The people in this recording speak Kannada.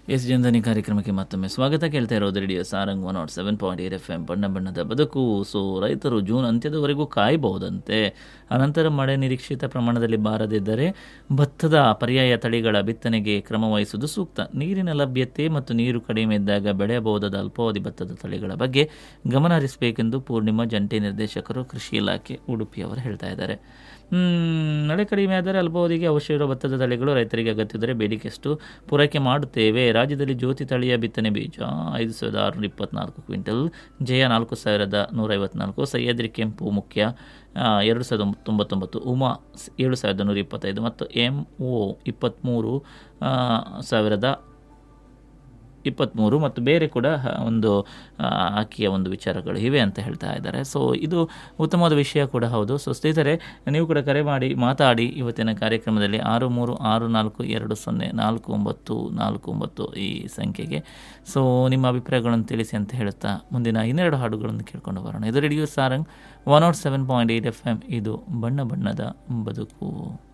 ಎಸ್ ಜನಧನಿ ಕಾರ್ಯಕ್ರಮಕ್ಕೆ ಮತ್ತೊಮ್ಮೆ ಸ್ವಾಗತ ಕೇಳ್ತಾ ಇರೋದು radio Sarang one nought seven point eight F M ಬಣ್ಣ ಬಣ್ಣದ ಬದುಕು ಸೊ ರೈತರು ಜೂನ್ ಅಂತ್ಯದವರೆಗೂ ಕಾಯಬಹುದಂತೆ ಅನಂತರ ಮಳೆ ನಿರೀಕ್ಷಿತ ಪ್ರಮಾಣದಲ್ಲಿ ಬಾರದಿದ್ದರೆ ಭತ್ತದ ಪರ್ಯಾಯ ತಳಿಗಳ ಬಿತ್ತನೆಗೆ ಕ್ರಮ ವಹಿಸುವುದು ಸೂಕ್ತ ನೀರಿನ ಲಭ್ಯತೆ ಮತ್ತು ನೀರು ಕಡಿಮೆ ಇದ್ದಾಗ ಬೆಳೆಯಬಹುದಾದ ಅಲ್ಪಾವಧಿ ಭತ್ತದ ತಳಿಗಳ ಬಗ್ಗೆ ಗಮನ ಹರಿಸಬೇಕೆಂದು ಪೂರ್ಣಿಮಾ ಜಂಟಿ ನಿರ್ದೇಶಕರು ಕೃಷಿ ಇಲಾಖೆ ಉಡುಪಿಯವರು ಹೇಳ್ತಾ ಇದ್ದಾರೆ ಹ್ಮ್, ಮಳೆ ಕಡಿಮೆ ಆದರೆ ಅಲ್ಪಾವಧಿಗೆ ಅವಶ್ಯ ಇರುವ ಭತ್ತದ ತಳಿಗಳು ರೈತರಿಗೆ ಅಗತ್ಯವಿದ್ದರೆ ಬೇಡಿಕೆಯಷ್ಟು ಪೂರೈಕೆ ಮಾಡುತ್ತೇವೆ ರಾಜ್ಯದಲ್ಲಿ ಜ್ಯೋತಿ ತಳಿಯ ಬಿತ್ತನೆ ಬೀಜ ಐದು ಸಾವಿರದ ಆರುನೂರ ಇಪ್ಪತ್ನಾಲ್ಕು ಕ್ವಿಂಟಲ್ ಜಯ ನಾಲ್ಕು ಸಾವಿರದ ನೂರ ಐವತ್ನಾಲ್ಕು ಸಹ್ಯಾದ್ರಿ ಕೆಂಪು ಮುಖ್ಯ ಆ, ಎರಡು ಸಾವಿರದ ಒಂಬ- ತೊಂಬತ್ತೊಂಬತ್ತು ಉಮಾ ಸ್- ಏಳು ಸಾವಿರದ ನೂರ ಇಪ್ಪತ್ತೈದು ಮತ್ತು ಎಮ್ ಒ ಇಪ್ಪತ್ತ್ಮೂರು ಆ, ಸಾವಿರದ ಇಪ್ಪತ್ತ್ಮೂರು ಮತ್ತು ಬೇರೆ ಕೂಡ ಹ- ಒಂದು ಆ, ಆಕೆಯ ಒಂದು ವಿಚಾರಗಳು ಇವೆ ಅಂತ ಹೇಳ್ತಾ ಇದ್ದಾರೆ ಸೊ ಇದು ಉತ್ತಮವಾದ ವಿಷಯ ಕೂಡ ಹೌದು ಸೊ ಸ್ನೇಹಿತರೆ ನೀವು ಕೂಡ ಕರೆ ಮಾಡಿ ಮಾತಾಡಿ ಇವತ್ತಿನ ಕಾರ್ಯಕ್ರಮದಲ್ಲಿ ಆರು ಮೂರು ಆರು ನಾಲ್ಕು ಎರಡು ಸೊನ್ನೆ ನಾಲ್ಕು ಒಂಬತ್ತು ನಾಲ್ಕು ಒಂಬತ್ತು ಈ ಸಂಖ್ಯೆಗೆ ಸೊ ನಿಮ್ಮ ಅಭಿಪ್ರಾಯಗಳನ್ನು ತಿಳಿಸಿ ಅಂತ ಹೇಳುತ್ತಾ ಮುಂದಿನ ಇನ್ನೆರಡು ಹಾಡುಗಳನ್ನು ಕೇಳ್ಕೊಂಡು ಬರೋಣ ಇದು radio Sarang one nought seven point eight F M ಇದು ಬಣ್ಣ ಬಣ್ಣದ ಬದುಕು